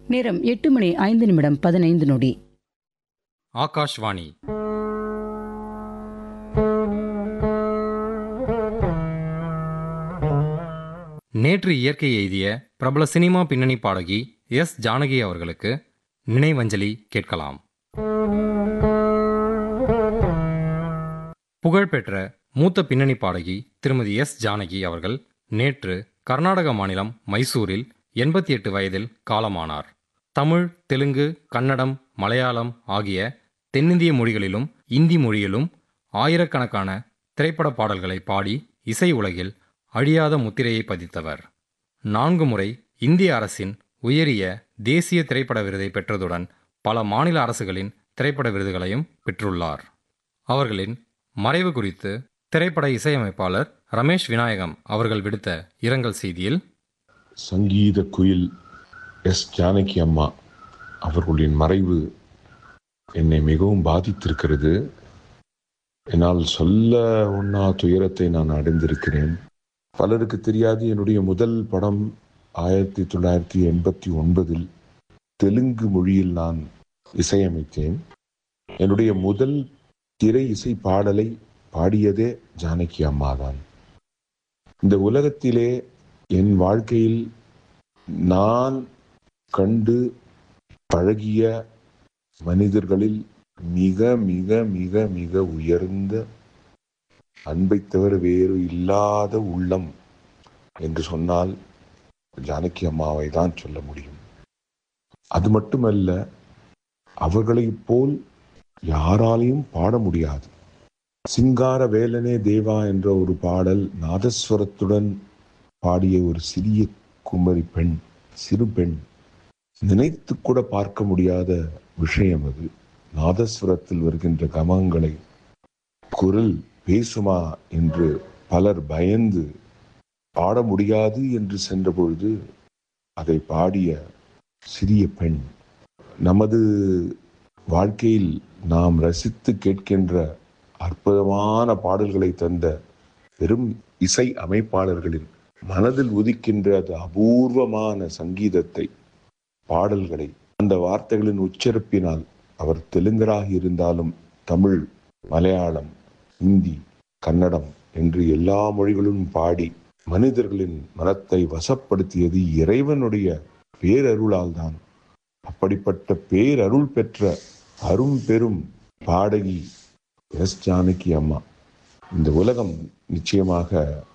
நேரம் எட்டு மணி ஐந்து நிமிடம் பதினைந்து நொடி ஆகாஷ்வாணி நேற்று இயற்கை எய்திய பிரபல சினிமா பின்னணி பாடகி எஸ் ஜானகி அவர்களுக்கு நினைவஞ்சலி கேட்கலாம் புகழ்பெற்ற மூத்த பின்னணி பாடகி திருமதி எஸ் ஜானகி அவர்கள் நேற்று கர்நாடக மாநிலம் மைசூரில் எண்பத்தி எட்டு வயதில் காலமானார் தமிழ் தெலுங்கு கன்னடம் மலையாளம் ஆகிய தென்னிந்திய மொழிகளிலும் இந்தி மொழியிலும் ஆயிரக்கணக்கான திரைப்பட பாடல்களை பாடி இசை உலகில் அழியாத முத்திரையை பதித்தவர் நான்கு முறை இந்திய அரசின் உயரிய தேசிய திரைப்பட விருதை பெற்றதுடன் பல மாநில அரசுகளின் திரைப்பட விருதுகளையும் பெற்றுள்ளார் அவர்களின் மறைவு குறித்து திரைப்பட இசையமைப்பாளர் ரமேஷ் விநாயகம் அவர்கள் விடுத்த இரங்கல் செய்தியில் சங்கீத குயில் எஸ் ஜானகி அம்மா அவர்களின் மறைவு என்னை மிகவும் பாதித்திருக்கிறது என்னால் சொல்ல ஒண்ணா துயரத்தை நான் அடைந்திருக்கிறேன் பலருக்கு தெரியாது என்னுடைய முதல் படம் ஆயிரத்தி தொள்ளாயிரத்தி எண்பத்தி ஒன்பதில் தெலுங்கு மொழியில் நான் இசையமைத்தேன் என்னுடைய முதல் திரை இசை பாடலை பாடியதே ஜானகி அம்மாதான் இந்த உலகத்திலே என் வாழ்க்கையில் நான் கண்டு பழகிய மனிதர்களில் மிக மிக மிக மிக உயர்ந்த அன்பை தவிர வேறு இல்லாத உள்ளம் என்று சொன்னால் ஜானகி அம்மாவை தான் சொல்ல முடியும் அது மட்டுமல்ல அவர்களைப் போல் யாராலையும் பாட முடியாது சிங்கார வேலனே தேவா என்ற ஒரு பாடல் நாதஸ்வரத்துடன் பாடிய ஒரு சிறிய குமரி பெண் சிறு பெண் நினைத்து கூட பார்க்க முடியாத விஷயம் அது நாதஸ்வரத்தில் வருகின்ற கமங்களை குரல் பேசுமா என்று பலர் பயந்து பாட முடியாது என்று சென்ற பொழுது அதை பாடிய சிறிய பெண் நமது வாழ்க்கையில் நாம் ரசித்து கேட்கின்ற அற்புதமான பாடல்களை தந்த பெரும் இசை அமைப்பாளர்களின் மனதில் உதிக்கின்ற அது அபூர்வமான சங்கீதத்தை பாடல்களை அந்த வார்த்தைகளின் உச்சரிப்பினால் அவர் தெலுங்கராக இருந்தாலும் தமிழ் மலையாளம் இந்தி கன்னடம் என்று எல்லா மொழிகளும் பாடி மனிதர்களின் மனத்தை வசப்படுத்தியது இறைவனுடைய பேரருளால் தான் அப்படிப்பட்ட பேரருள் பெற்ற அரும் பெரும் பாடகி எஸ் ஜானகி அம்மா இந்த உலகம் நிச்சயமாக